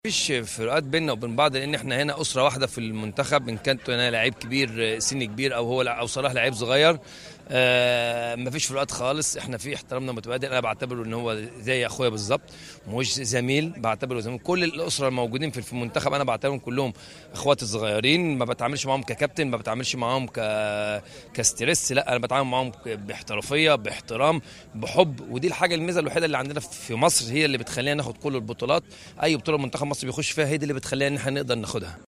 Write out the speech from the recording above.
مفيش فروقات بيننا وبين بعض لان احنا هنا اسره واحده في المنتخب ان كنت انا لعيب كبير سن كبير او هو او صلاح لعيب صغير آه مفيش فروقات خالص احنا في احترامنا متبادل انا بعتبره ان هو زي اخويا بالظبط مش زميل بعتبره زميل كل الاسره الموجودين في المنتخب انا بعتبرهم كلهم اخواتي الصغيرين ما بتعاملش معاهم ككابتن ما بتعاملش معاهم ك كستريس لا انا بتعامل معاهم باحترافيه باحترام بحب ودي الحاجه الميزه الوحيده اللي عندنا في مصر هي اللي بتخلينا ناخد كل البطولات اي بطوله منتخب مصر بيخش فيها هي دي اللي بتخلينا ان احنا نقدر ناخدها